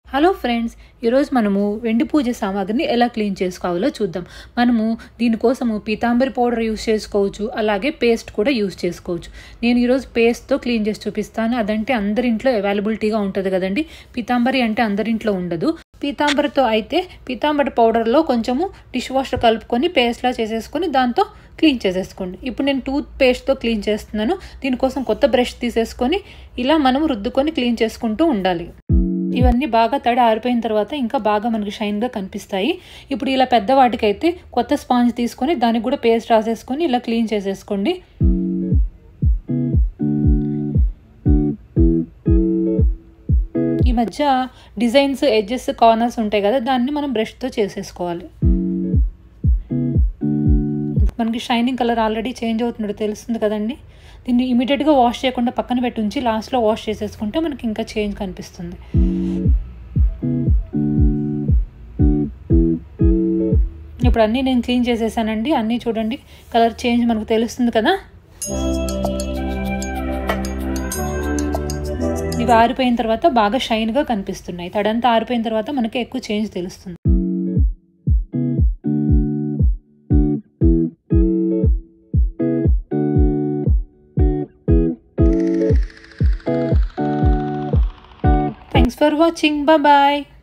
Hello friends ఈరోజు మనము వెండి పూజ సామాగ్రిని ఎలా క్లీన్ చేసుకోవాలో చూద్దాం మనము దీనికోసము పీతాంబరి పౌడర్ యూస్ చేసుకోవచ్చు అలాగే పేస్ట్ కూడా యూస్ చేసుకోవచ్చు నేను ఈరోజు పేస్ట్తో క్లీన్ చేసి చూపిస్తాను అదంటే అందరింట్లో అవైలబిలిటీగా ఉంటుంది కదండి పీతాంబరి అంటే అందరింట్లో ఉండదు పీతాంబరితో అయితే పీతాంబరి పౌడర్లో కొంచెము డిష్ వాషర్ కలుపుకొని పేస్ట్లా చేసేసుకొని దాంతో క్లీన్ చేసేసుకోండి ఇప్పుడు నేను టూత్ పేస్ట్తో క్లీన్ చేస్తున్నాను దీనికోసం కొత్త బ్రష్ తీసేసుకొని ఇలా మనం రుద్దుకొని క్లీన్ చేసుకుంటూ ఉండాలి ఇవన్నీ బాగా తడి ఆరిపోయిన తర్వాత ఇంకా బాగా మనకి షైన్గా కనిపిస్తాయి ఇప్పుడు ఇలా పెద్ద వాటికైతే కొత్త స్పాంజ్ తీసుకొని దానికి కూడా పేస్ట్ రాసేసుకొని ఇలా క్లీన్ చేసేసుకోండి ఈ మధ్య డిజైన్స్ ఎడ్జెస్ కార్నర్స్ ఉంటాయి కదా దాన్ని మనం బ్రష్తో చేసేసుకోవాలి మనకి షైనింగ్ కలర్ ఆల్రెడీ చేంజ్ అవుతున్నట్టు తెలుస్తుంది కదండి దీన్ని ఇమీడియట్గా వాష్ చేయకుండా పక్కన పెట్టి ఉంచి లాస్ట్లో వాష్ చేసేసుకుంటే మనకి ఇంకా చేంజ్ కనిపిస్తుంది ఇప్పుడు అన్నీ నేను క్లీన్ చేసేసానండి అన్నీ చూడండి కలర్ చేంజ్ మనకు తెలుస్తుంది కదా ఇవి ఆరిపోయిన తర్వాత బాగా షైన్గా కనిపిస్తున్నాయి తడంతా ఆరిపోయిన తర్వాత మనకి ఎక్కువ చేంజ్ తెలుస్తుంది Thanks for watching. Bye bye.